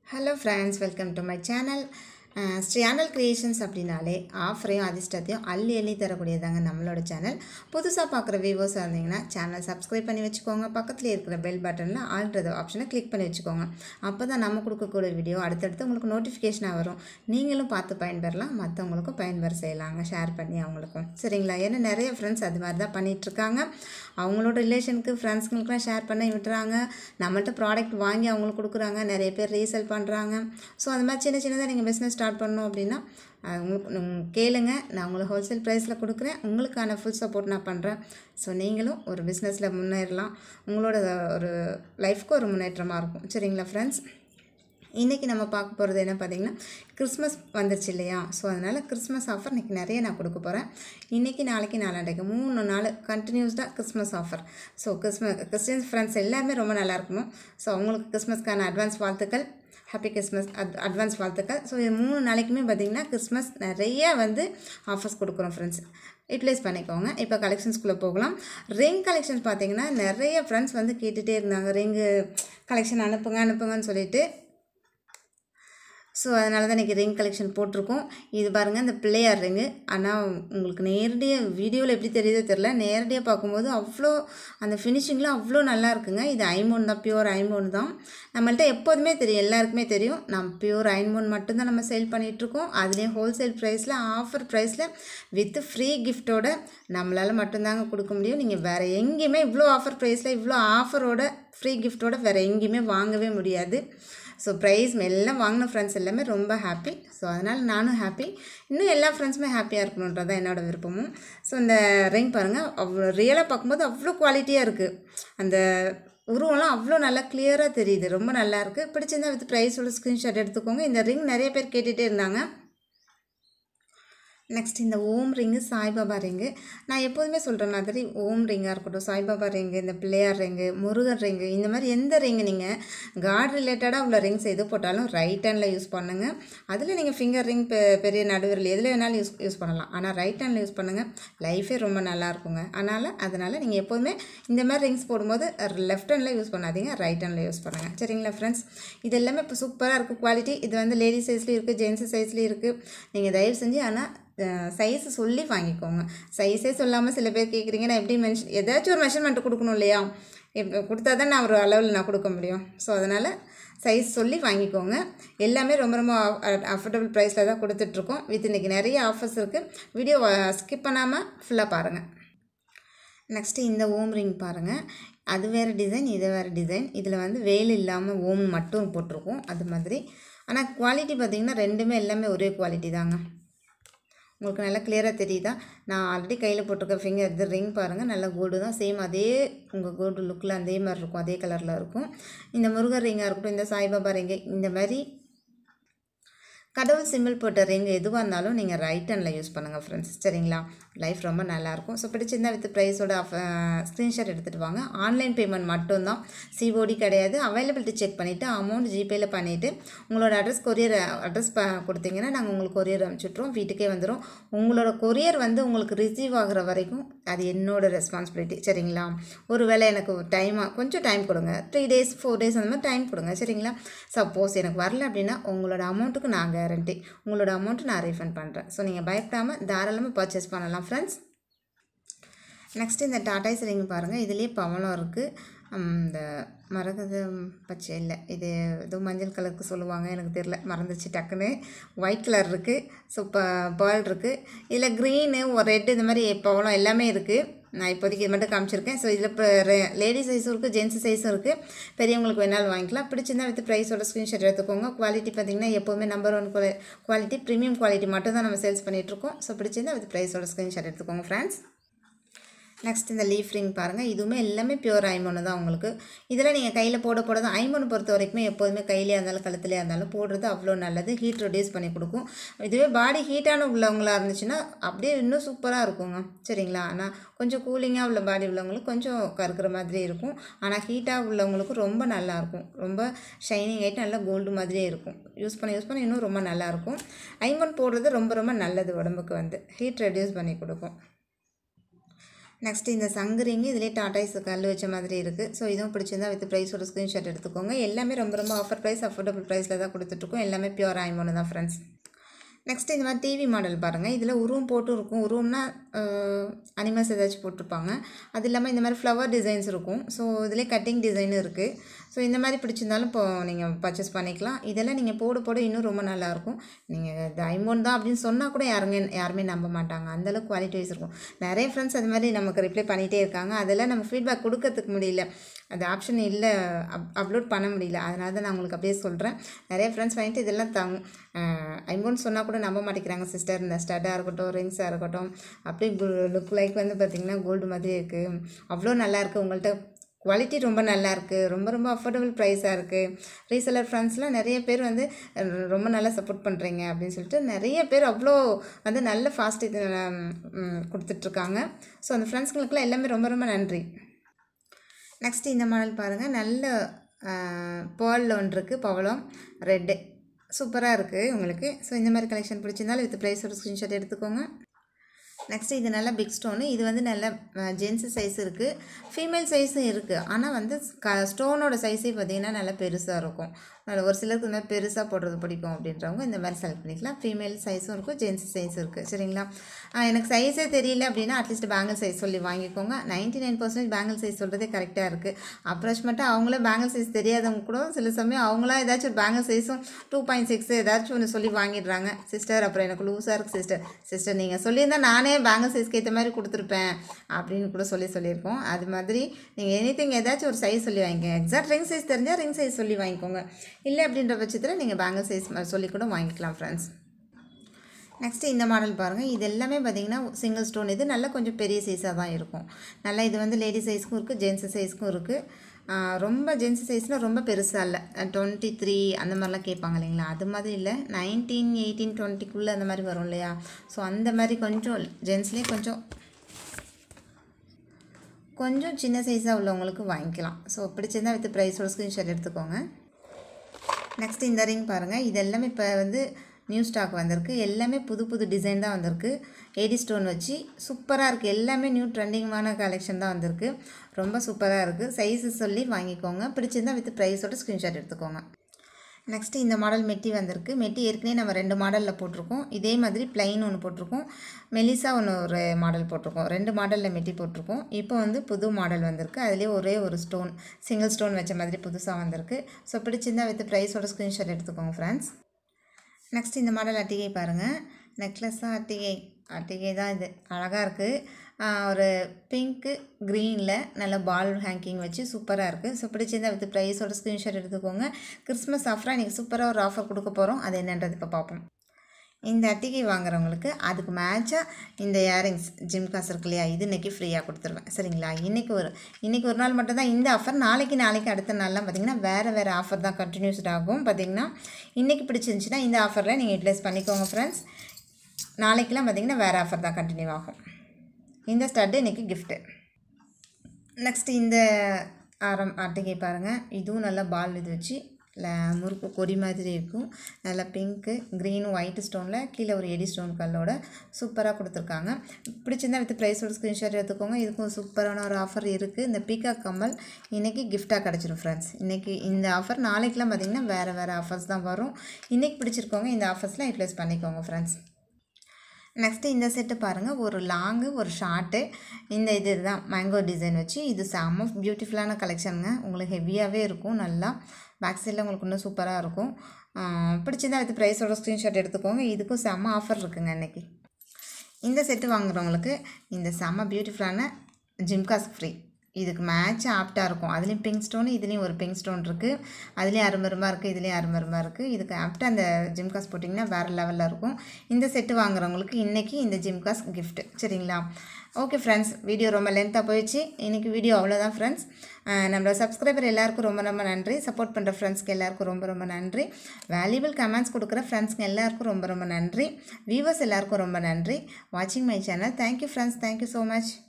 hello friends welcome to my channel channel creations அப்படின்னாலே ஆஃபரையும் அதிர்ஷ்டத்தையும் அள்ளி அள்ளி தரக்கூடியதாங்க நம்மளோட சேனல் புதுசாக பார்க்குற வியூவர்ஸ் இருந்தீங்கன்னா சேனல் சப்ஸ்கிரைப் பண்ணி வச்சுக்கோங்க பக்கத்தில் இருக்கிற பெல் பட்டனில் ஆல்ரெடி ஆப்ஷனை கிளிக் பண்ணி வச்சுக்கோங்க அப்போ தான் நம்ம கொடுக்கக்கூடிய வீடியோ அடுத்தடுத்து உங்களுக்கு நோட்டிஃபிகேஷனாக வரும் நீங்களும் பார்த்து பயன்பெறலாம் மற்றவங்களுக்கும் பயன்பெற செய்யலாங்க ஷேர் பண்ணி அவங்களுக்கும் சரிங்களா ஏன்னா நிறைய ஃப்ரெண்ட்ஸ் அது மாதிரி தான் பண்ணிகிட்ருக்காங்க அவங்களோட ரிலேஷனுக்கு ஃப்ரெண்ட்ஸுங்களுக்குலாம் ஷேர் பண்ணி விட்டுறாங்க நம்மள்ட்ட ப்ராடக்ட் வாங்கி அவங்களுக்கு கொடுக்குறாங்க நிறைய பேர் ரீசேல் பண்ணுறாங்க ஸோ அந்த மாதிரி சின்ன சின்னதாக நீங்கள் பிஸ்னஸ் ஸ்டார்ட் பண்ணணும் அப்படின்னா அஹ் உங்களுக்கு உம் கேளுங்க நான் உங்களுக்கு ஹோல்சேல் ப்ரைஸில் கொடுக்குறேன் உங்களுக்கான ஃபுல் சப்போர்ட் நான் பண்ணுறேன் ஸோ நீங்களும் ஒரு பிஸ்னஸில் முன்னேறலாம் உங்களோட ஒரு லைஃப்க்கு ஒரு முன்னேற்றமாக இருக்கும் சரிங்களா ஃப்ரெண்ட்ஸ் இன்றைக்கி நம்ம பார்க்க போகிறது என்ன பார்த்தீங்கன்னா கிறிஸ்மஸ் வந்துருச்சு இல்லையா ஸோ அதனால் கிறிஸ்மஸ் ஆஃபர் இன்றைக்கி நிறைய நான் கொடுக்க போகிறேன் இன்றைக்கி நாளைக்கு நாளாண்டைக்கு மூணு நாள் கண்டினியூஸ்டாக Christmas offer so Christmas Christians friends எல்லாருமே ரொம்ப நல்லா இருக்கணும் ஸோ அவங்களுக்கு கிறிஸ்மஸ்க்கான அட்வான்ஸ் வாழ்த்துக்கள் ஹாப்பி கிறிஸ்மஸ் அட் அட்வான்ஸ் வாழ்த்துக்கள் ஸோ இது மூணு நாளைக்குமே பார்த்திங்கன்னா கிறிஸ்மஸ் நிறைய வந்து ஆஃபர்ஸ் கொடுக்குறோம் ஃப்ரெண்ட்ஸ் யூட்டிலைஸ் பண்ணிக்கோங்க இப்போ கலெக்ஷன்ஸ்குள்ளே போகலாம் ரிங் கலெக்ஷன்ஸ் பார்த்தீங்கன்னா நிறைய ஃப்ரெண்ட்ஸ் வந்து கேட்டுகிட்டே இருந்தாங்க ரிங்கு கலெக்ஷன் அனுப்புங்க அனுப்புங்கன்னு சொல்லிட்டு ஸோ அதனால தான் இன்றைக்கி ரிங் கலெக்ஷன் போட்டிருக்கோம் இது பாருங்கள் இந்த பிள்ளையார் ரிங்கு ஆனால் உங்களுக்கு நேரடியாக வீடியோவில் எப்படி தெரியுதோ தெரில நேரடியாக பார்க்கும்போது அவ்வளோ அந்த ஃபினிஷிங்லாம் அவ்வளோ நல்லா இருக்குங்க இது ஐமோன் தான் பியூர் ஐமோன் தான் நம்மள்ட்ட எப்போதுமே தெரியும் எல்லாருக்குமே தெரியும் நம்ம பியூர் ஐமோன் மட்டும்தான் நம்ம சேல் பண்ணிகிட்ருக்கோம் அதுலேயும் ஹோல்சேல் ப்ரைஸில் ஆஃபர் ப்ரைஸில் வித் ஃப்ரீ கிஃப்ட்டோட நம்மளால் மட்டும்தாங்க கொடுக்க முடியும் நீங்கள் வேறு எங்கேயுமே இவ்வளோ ஆஃபர் ப்ரைஸில் இவ்வளோ ஆஃபரோட ஃப்ரீ கிஃப்ட்டோட வேறு எங்கேயுமே வாங்கவே முடியாது ஸோ ப்ரைஸ் எல்லாம் வாங்கின ஃப்ரெண்ட்ஸ் எல்லாமே ரொம்ப ஹாப்பி ஸோ அதனால் நானும் ஹாப்பி இன்னும் எல்லா ஃப்ரெண்ட்ஸுமே ஹாப்பியாக இருக்கணுன்றது தான் என்னோடய விருப்பமும் ஸோ இந்த ரிங் பாருங்கள் அவ்வளோ ரியலாக பார்க்கும்போது அவ்வளோ குவாலிட்டியாக இருக்குது அந்த உருவம்லாம் அவ்வளோ நல்லா கிளியராக தெரியுது ரொம்ப நல்லா இருக்குது பிடிச்சிருந்தா வித் ப்ரைஸோட ஸ்க்ரீன்ஷாட் எடுத்துக்கோங்க இந்த ரிங் நிறைய பேர் கேட்டுகிட்டே இருந்தாங்க நெக்ஸ்ட் இந்த ஓம் ரிங்கு சாய்பாபா ரிங்கு நான் எப்போதுமே சொல்கிற மாதிரி ஓம் ரிங்காக இருக்கட்டும் சாய்பாபா ரிங்கு இந்த பிள்ளையார் ரிங்கு முருகர் ரிங்கு இந்த மாதிரி எந்த ரிங்கு நீங்கள் காட் ரிலேட்டடாக உள்ள ரிங்ஸ் எது போட்டாலும் ரைட் ஹேண்டில் யூஸ் பண்ணுங்கள் அதில் நீங்கள் ஃபிங்கர் ரிங் பெ பெரிய நடுவரில் எதில் வேணாலும் யூஸ் யூஸ் பண்ணலாம் ஆனால் ரைட் ஹேண்டில் யூஸ் பண்ணுங்கள் லைஃபே ரொம்ப நல்லா இருக்குங்க அதனால் அதனால் நீங்கள் எப்போதுமே இந்த மாதிரி ரிங்ஸ் போடும்போது லெஃப்ட் ஹேண்டில் யூஸ் பண்ணாதீங்க ரைட் ஹேண்டில் யூஸ் பண்ணுங்கள் சரிங்களா ஃப்ரெண்ட்ஸ் இது எல்லாமே இப்போ சூப்பராக இருக்குது குவாலிட்டி இது வந்து லேடிஸ் சைஸ்லேயும் இருக்குது ஜென்ஸ் சைஸ்லேயும் இருக்குது நீங்கள் தயவு செஞ்சு ஆனால் சைஸ் சொல்லி வாங்கிக்கோங்க சைஸே சொல்லாமல் சில பேர் கேட்குறீங்க நான் எப்படி மென்ஷன் ஏதாச்சும் ஒரு மெஷர்மெண்ட் கொடுக்கணும் இல்லையா இப்போ கொடுத்தா தான் நான் ஒரு அளவில் நான் கொடுக்க முடியும் ஸோ அதனால் சைஸ் சொல்லி வாங்கிக்கோங்க எல்லாமே ரொம்ப ரொம்ப அஃபோர்டபுள் ப்ரைஸில் தான் கொடுத்துட்ருக்கோம் வித் இன்றைக்கி நிறைய ஆஃபர்ஸ் இருக்குது வீடியோ ஸ்கிப் பண்ணாமல் ஃபுல்லாக பாருங்கள் நெக்ஸ்ட்டு இந்த ஓம் ரிங் பாருங்கள் அது வேறு டிசைன் இது வேறு டிசைன் இதில் வந்து வேல் இல்லாமல் ஓம் மட்டும் போட்டிருக்கோம் அது மாதிரி ஆனால் குவாலிட்டி பார்த்திங்கன்னா ரெண்டுமே எல்லாமே ஒரே குவாலிட்டி தாங்க உங்களுக்கு நல்லா கிளியராக தெரியுதா நான் ஆல்ரெடி கையில் போட்டிருக்க ஃபிங்கர் இது ரிங் பாருங்கள் நல்லா கோல்டு தான் சேம் அதே உங்கள் கோல்டு லுக்கில் அதே மாதிரி இருக்கும் அதே கலரில் இருக்கும் இந்த முருகர் ரிங்காக இருக்கட்டும் இந்த சாய்பாபா ரிங்கு இந்த மாதிரி கடவுள் சிம்பிள் போட்ட ரிங் எதுவாக இருந்தாலும் நீங்கள் ரைட் ஹேண்டில் யூஸ் பண்ணுங்கள் ஃப்ரெண்ட்ஸ் சரிங்களா லைஃப் ரொம்ப நல்லாயிருக்கும் ஸோ பிடிச்சிருந்தா வித் ப்ரைஸோட ஸ்க்ரீன்ஷாட் எடுத்துகிட்டு வாங்க ஆன்லைன் பேமெண்ட் மட்டும்தான் சிஓடி கிடையாது அவைலபிலிட்டி செக் பண்ணிவிட்டு அமௌண்ட் ஜிபேயில் பண்ணிவிட்டு உங்களோட அட்ரஸ் கொரியர் அட்ரஸ் ப கொடுத்தீங்கன்னா நாங்கள் உங்களுக்கு கொரியர் அனுப்பிச்சுட்ருவோம் வீட்டுக்கே வந்துடும் உங்களோட கொரியர் வந்து உங்களுக்கு ரிசீவ் ஆகிற வரைக்கும் அது என்னோடய ரெஸ்பான்சிபிலிட்டி சரிங்களா ஒருவேளை எனக்கு டைமாக கொஞ்சம் டைம் கொடுங்க த்ரீ டேஸ் ஃபோர் டேஸ் அந்த மாதிரி டைம் கொடுங்க சரிங்களா சப்போஸ் எனக்கு வரல அப்படின்னா உங்களோட அமௌண்ட்டுக்கு நான் கேரண்டி உங்களோட அமௌண்ட்டு நான் ரீஃபண்ட் பண்ணுறேன் ஸோ நீங்கள் பயப்படாமல் தாராளமாக பர்ச்சேஸ் பண்ணலாம் ஃப்ரெண்ட்ஸ் நெக்ஸ்ட்டு இந்த டாட்டாய்ஸ் ரிங் பாருங்கள் இதுலேயே பவளம் இருக்குது இந்த மரகத பச்சை இல்லை இது ஏதோ மஞ்சள் கலருக்கு சொல்லுவாங்க எனக்கு தெரில மறந்துச்சு டக்குன்னு ஒயிட் கலர் இருக்குது ஸோ ப பேர்ல் இருக்குது இதில் க்ரீனு ஒரு ரெட்டு இந்த மாதிரி பவளம் எல்லாமே இருக்குது நான் இப்போதைக்கு இது மட்டும் காமிச்சிருக்கேன் ஸோ இதில் இப்போ லேடிஸ் சைஸும் இருக்குது ஜென்ஸ் சைஸும் இருக்குது பெரியவங்களுக்கு வேணாலும் வாங்கிக்கலாம் பிடிச்சிருந்தா வித் ப்ரைஸோட ஸ்க்ரீன்ஷாட் எடுத்துக்கோங்க குவாலிட்டி பார்த்திங்கன்னா எப்போவுமே number one quality premium quality மட்டும் தான் நம்ம சேல்ஸ் பண்ணிகிட்ருக்கோம் ஸோ பிடிச்சிருந்தா வித் ப்ரைஸோட ஸ்க்ரீன்ஷாட் எடுத்துக்கோங்க ஃப்ரெண்ட்ஸ் நெக்ஸ்ட் இந்த லீஃப் ரிங் பாருங்கள் இதுவுமே எல்லாமே பியூர் ஐமோனு தான் உங்களுக்கு இதில் நீங்கள் கையில் போட போட தான் ஐமோனு பொறுத்த வரைக்குமே எப்போதுமே கையிலே இருந்தாலும் கழுத்துலேயே இருந்தாலும் போடுறது அவ்வளோ நல்லது ஹீட் ரெடியூஸ் பண்ணி கொடுக்கும் இதுவே பாடி ஹீட்டான உள்ளவங்களாக இருந்துச்சுன்னா அப்படியே இன்னும் சூப்பராக இருக்குங்க சரிங்களா ஆனால் கொஞ்சம் கூலிங்காக உள்ள பாடி உள்ளவங்களுக்கு கொஞ்சம் கருக்கிற மாதிரி இருக்கும் ஆனால் ஹீட்டாக உள்ளவங்களுக்கு ரொம்ப நல்லாயிருக்கும் ரொம்ப ஷைனிங் ஆகிட்டு நல்லா கோல்டு மாதிரியே இருக்கும் யூஸ் பண்ண யூஸ் பண்ண இன்னும் ரொம்ப நல்லாயிருக்கும் ஐமோன் போடுறது ரொம்ப ரொம்ப நல்லது உடம்புக்கு வந்து ஹீட் ரெடியூஸ் பண்ணி கொடுக்கும் நெக்ஸ்ட் இந்த சங்குரிங்க இதிலே டாட்டாய்ஸ் கல் வச்ச மாதிரி இருக்குது ஸோ இதுவும் பிடிச்சிருந்தா வித் ப்ரைஸோட ஸ்க்ரீன்ஷாட் எடுத்துக்கோங்க எல்லாமே ரொம்ப ரொம்ப ஆஃபர் ப்ரைஸ் அஃபோர்டபுள் ப்ரைஸில் தான் கொடுத்துட்ருக்கோம் எல்லாமே பியூர் ஆயிமோனு தான் ஃப்ரெண்ட்ஸ் நெக்ஸ்ட் இந்த மாதிரி டிவி மாடல் பாருங்கள் இதில் உருவம் போட்டு இருக்கும் உருவம்னா அனிமல்ஸ் ஏதாச்சும் போட்டிருப்பாங்க அது இல்லாமல் இந்த மாதிரி ஃப்ளவர் டிசைன்ஸ் இருக்கும் ஸோ இதிலே கட்டிங் டிசைனும் இருக்குது ஸோ இந்த மாதிரி பிடிச்சிருந்தாலும் இப்போ நீங்கள் பர்ச்சேஸ் பண்ணிக்கலாம் இதெல்லாம் நீங்கள் போட போட இன்னும் ரொம்ப நல்லாயிருக்கும் நீங்கள் இது ஐமோன் தான் அப்படின்னு சொன்னால் கூட யாருங்க யாருமே நம்ப மாட்டாங்க அந்தளவுக்கு குவாலிட்டி வைஸ் இருக்கும் நிறைய ஃப்ரெண்ட்ஸ் அது மாதிரி நமக்கு ரிப்ளை பண்ணிகிட்டே இருக்காங்க அதெல்லாம் நம்ம ஃபீட்பேக் கொடுக்கறதுக்கு முடியல அது ஆப்ஷன் இல்லை அப் அப்லோட் பண்ண முடியல அதனால தான் நான் உங்களுக்கு அப்படியே சொல்கிறேன் நிறைய ஃப்ரெண்ட்ஸ் வாங்கிட்டு இதெல்லாம் தங் ஐமோன் சொன்னால் கூட நம்ப மாட்டேங்கிறாங்க சிஸ்டர் இந்த ஸ்டட்டாக இருக்கட்டும் ரிங்ஸாக இருக்கட்டும் அப்படியே லுக் லைக் வந்து பார்த்திங்கன்னா கோல்டு மாதிரி இருக்குது அவ்வளோ நல்லா இருக்குது உங்கள்கிட்ட குவாலிட்டி ரொம்ப நல்லா இருக்குது ரொம்ப ரொம்ப அஃபோர்டபுள் ப்ரைஸாக இருக்குது ரீசெலர் ஃப்ரெண்ட்ஸ்லாம் நிறைய பேர் வந்து அஹ், ரொம்ப நல்லா சப்போர்ட் பண்ணுறீங்க அப்படின்னு சொல்லிட்டு நிறைய பேர் அவ்வளோ வந்து நல்ல ஃபாஸ்ட் இது ம், கொடுத்துட்ருக்காங்க ஸோ அந்த ஃப்ரெண்ட்ஸ்களுக்குலாம் எல்லாமே ரொம்ப ரொம்ப நன்றி நெக்ஸ்ட் இந்த மாடல் பாருங்கள் நல்ல பேர்லில் ஒன்று இருக்குது பவளம் ரெட்டு சூப்பராக இருக்குது உங்களுக்கு ஸோ இந்த மாதிரி கலெக்ஷன் பிடிச்சிருந்தாலும் வித் ப்ரைஸோட ஸ்க்ரீன்ஷாட் எடுத்துக்கோங்க நெக்ஸ்ட் இது நல்ல பிக் ஸ்டோனு இது வந்து நல்ல ஜென்ஸு சைஸ் இருக்குது ஃபீமேல் சைஸும் இருக்குது ஆனால் வந்து க ஸ்டோனோட சைஸே பார்த்திங்கன்னா நல்லா பெருசாக இருக்கும் நல்ல ஒரு சிலருக்கு இந்த மாதிரி பெருசாக போடுறது பிடிக்கும் அப்படின்றவங்க இந்த மாதிரி செலக்ட் பண்ணிக்கலாம் ஃபீமேல் சைஸும் இருக்கும் ஜென்ஸ் சைஸும் இருக்குது சரிங்களா ஆ, எனக்கு சைஸே தெரியல அப்படின்னா அட்லீஸ்ட் பேங்கிள் சைஸ் சொல்லி வாங்கிக்கோங்க ninety nine percentage bangle size சொல்கிறதே கரெக்டாக இருக்குது அப்ராச்மெண்ட்டாக அவங்களே பேங்கிள் சைஸ் தெரியாதவங்க கூட சில சமயம் அவங்களா ஏதாச்சும் ஒரு பேங்கிள் சைஸும் டூ பாயிண்ட் சிக்ஸ் ஏதாச்சும் ஒன்று சொல்லி வாங்கிடுறாங்க சிஸ்டர் அப்புறம் எனக்கு லூஸாக இருக்குது சிஸ்டர் சிஸ்டர் நீங்கள் சொல்லியிருந்தா நானே பேங்கிள் சைஸ்க்கு ஏற்ற மாதிரி கொடுத்துருப்பேன் அப்படின்னு கூட சொல்லி சொல்லியிருக்கோம் அது மாதிரி நீங்கள் எனி ஏதாச்சும் ஒரு சைஸ் சொல்லி வாங்கிக்கோங்க எக்ஸாக்ட் ரிங் சைஸ் தெரிஞ்சால் ரிங் சைஸ் சொல்லி வாங்கிக்கோங்க இல்லை அப்படின்ற பட்சத்தில் நீங்கள் பேங்கிள் சைஸ் சொல்லி கூட வாங்கிக்கலாம் ஃப்ரெண்ட்ஸ் நெக்ஸ்ட்டு இந்த மாடல் பாருங்கள் இது எல்லாமே பார்த்தீங்கன்னா சிங்கிள் ஸ்டோன் இது நல்லா கொஞ்சம் பெரிய சைஸாக தான் இருக்கும் நல்லா இது வந்து லேடி சைஸ்க்கும் இருக்குது ஜென்ஸு சைஸ்க்கும் இருக்குது ரொம்ப ஜென்ஸு சைஸில் ரொம்ப பெருசாக இல்லை டுவெண்ட்டி த்ரீ அந்த மாதிரிலாம் கேட்பாங்க இல்லைங்களா அது மாதிரி இல்லை நைன்டீன் எயிட்டீன் டுவெண்ட்டிக்குள்ளே அந்த மாதிரி வரும் இல்லையா ஸோ அந்த மாதிரி கொஞ்சம் ஜென்ஸ்லேயே கொஞ்சம் கொஞ்சம் சின்ன சைஸாக உள்ளவங்களுக்கு வாங்கிக்கலாம் ஸோ பிடிச்சிருந்தா வித் ப்ரைஸோட ஸ்க்ரீன்ஷாட் எடுத்துக்கோங்க நெக்ஸ்ட் இந்த ரிங் பாருங்கள் இது எல்லாமே இப்போ வந்து நியூ ஸ்டாக் வந்திருக்கு எல்லாமே புது புது டிசைன் தான் வந்திருக்கு ஏடி ஸ்டோன் வச்சு சூப்பராக இருக்குது எல்லாமே நியூ ட்ரெண்டிங்கான கலெக்ஷன் தான் வந்திருக்கு ரொம்ப சூப்பராக இருக்குது சைஸு சொல்லி வாங்கிக்கோங்க பிடிச்சிருந்தா வித் ப்ரைஸோட ஸ்க்ரீன்ஷாட் எடுத்துக்கோங்க நெக்ஸ்ட்டு இந்த மாடல் மெட்டி வந்திருக்கு மெட்டி ஏற்கனவே நம்ம ரெண்டு மாடலில் போட்டிருக்கோம் இதே மாதிரி ப்ளைன் ஒன்று போட்டிருக்கோம் மெலிசா ஒன்று ஒரு மாடல் போட்டிருக்கோம் ரெண்டு மாடலில் மெட்டி போட்டிருக்கோம் இப்போ வந்து புது மாடல் வந்திருக்கு அதுலேயே ஒரே ஒரு ஸ்டோன் சிங்கிள் ஸ்டோன் வச்ச மாதிரி புதுசாக வந்திருக்கு ஸோ பிடிச்சிருந்தா வித் ப்ரைஸோட ஸ்க்ரீன்ஷாட் எடுத்துக்கோங்க ஃப்ரெண்ட்ஸ் நெக்ஸ்ட் இந்த மாடல் அட்டிகை பாருங்கள் நெக்லஸாக அட்டிகை அட்டிகை தான் இது அழகாக இருக்குது ஒரு பிங்க்கு க்ரீனில் நல்ல பால் ஹேங்கிங் வச்சு சூப்பராக இருக்குது ஸோ பிடிச்சிருந்தா வித் ப்ரைஸோட ஸ்க்ரீன்ஷாட் எடுத்துக்கோங்க கிறிஸ்மஸ் ஆஃபராக இன்றைக்கி சூப்பராக ஒரு ஆஃபர் கொடுக்க போகிறோம் அது என்னன்றது இப்போ பார்ப்போம் இந்த அட்டிகை வாங்குறவங்களுக்கு அதுக்கு மேட்சாக இந்த இயரிங்ஸ் ஜிம் காசு இருக்கு இல்லையா இது இன்றைக்கி ஃப்ரீயாக கொடுத்துருவேன் சரிங்களா இன்றைக்கி ஒரு இன்றைக்கி ஒரு நாள் மட்டும் தான் இந்த ஆஃபர் நாளைக்கு நாளைக்கு அடுத்த நாள்லாம் பார்த்திங்கன்னா வேறு வேறு ஆஃபர் தான் கண்டினியூஸ்ட் ஆகும் பார்த்திங்கன்னா இன்றைக்கி பிடிச்சிருந்துச்சின்னா இந்த ஆஃபரில் நீங்கள் யூட்டிலைஸ் பண்ணிக்கோங்க ஃப்ரெண்ட்ஸ் நாளைக்கெலாம் பார்த்திங்கன்னா வேறு ஆஃபர் தான் கண்டினியூ ஆகும் இந்த ஸ்டட்டு இன்றைக்கி கிஃப்ட்டு நெக்ஸ்ட் இந்த ஆரம் அட்டிகை பாருங்கள் இதுவும் நல்லா பால் இது வச்சு ல முறுக்கு கொடி மாதிரி இருக்கும் நல்லா பிங்க்கு க்ரீன் ஒயிட் ஸ்டோனில் கீழே ஒரு எடி ஸ்டோன் கல்லோட சூப்பராக கொடுத்துருக்காங்க பிடிச்சிருந்தா வித் ப்ரைஸோட ஸ்க்ரீன்ஷாட் எடுத்துக்கோங்க இதுக்கும் சூப்பரான ஒரு ஆஃபர் இருக்குது இந்த பீகாக் கம்மல் இன்றைக்கி கிஃப்டாக கிடச்சிரும் ஃப்ரெண்ட்ஸ் இன்றைக்கி இந்த ஆஃபர் நாளைக்கெலாம் பார்த்திங்கன்னா வேறு வேறு ஆஃபர்ஸ் தான் வரும் இன்றைக்கி பிடிச்சிருக்கோங்க இந்த ஆஃபர்ஸ்லாம் யூட்டிலைஸ் பண்ணிக்கோங்க ஃப்ரெண்ட்ஸ் நெக்ஸ்ட்டு இந்த செட்டு பாருங்கள் ஒரு லாங்கு ஒரு ஷார்ட்டு இந்த இது தான் மேங்கோ டிசைன் வச்சு இது செம்ம பியூட்டிஃபுல்லான கலெக்ஷனுங்க உங்களுக்கு ஹெவியாகவே இருக்கும் நல்லா பேக் சைடில் உங்களுக்கு இன்னும் சூப்பராக இருக்கும் ஆஹ் பிடிச்சிருந்தா வித் ப்ரைஸோட ஸ்க்ரீன்ஷாட் எடுத்துக்கோங்க இதுக்கும் செம்ம ஆஃபர் இருக்குங்க இன்றைக்கி இந்த செட்டு வாங்குறவங்களுக்கு இந்த செம்ம பியூட்டிஃபுல்லான ஜிம்காஸ் ஃப்ரீ இதுக்கு மேட்ச் ஆப்டாக இருக்கும் அதுலேயும் பிங்க் ஸ்டோன் இதுலேயும் ஒரு பிங்க் ஸ்டோன் இருக்குது அதுலேயும் அருமருமாக இருக்குது இதுலேயும் அருமருமாக இருக்குது இதுக்கு ஆப்டாக அந்த ஜிம்காஸ் போட்டிங்கன்னா வேறு லெவலில் இருக்கும் இந்த செட்டு வாங்குறவங்களுக்கு இன்றைக்கி இந்த ஜிம்காஸ் gift சரிங்களா ஓகே ஃப்ரெண்ட்ஸ் வீடியோ ரொம்ப லென்த்தாக போயிடுச்சு இன்றைக்கி வீடியோ அவ்வளோதான் ஃப்ரெண்ட்ஸ் நம்மளோட சப்ஸ்கிரைபர் எல்லாருக்கும் ரொம்ப ரொம்ப நன்றி சப்போர்ட் பண்ணுற ஃப்ரெண்ட்ஸ்க்கு எல்லாருக்கும் ரொம்ப ரொம்ப நன்றி வேல்யூபிள் கமெண்ட்ஸ் கொடுக்குற ஃப்ரெண்ட்ஸ்க்கு எல்லாருக்கும் ரொம்ப ரொம்ப நன்றி வியூவர்ஸ் எல்லாருக்கும் ரொம்ப நன்றி வாட்சிங் my channel thank you friends thank you so much